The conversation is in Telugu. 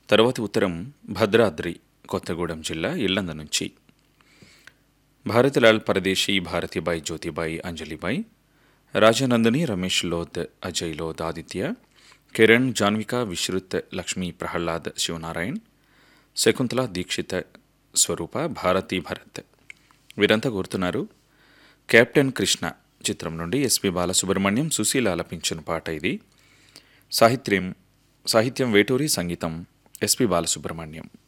తర్వాతి ఉత్తరం భద్రాద్రి కొత్తగూడెం జిల్లా ఇల్లంద నుంచి భారతిలాల్ పరదేశీ భారతిబాయి జ్యోతిబాయి అంజలిబాయి రాజానందని రమేష్ లోద్ అజయ్ లోద్ ఆదిత్య కిరణ్ జాన్విక విశ్రుత్ లక్ష్మీ ప్రహ్లాద్ శివనారాయణ్ శకుంతల దీక్షిత్ స్వరూప భారతి భరత్ వీరంతా కోరుతున్నారు కెప్టెన్ కృష్ణ చిత్రం నుండి ఎస్పి బాలసుబ్రహ్మణ్యం సుశీల ఆలపించిన పాట ఇది సాహిత్యం సాహిత్యం వేటూరి సంగీతం ఎస్పి బాలసుబ్రహ్మణ్యం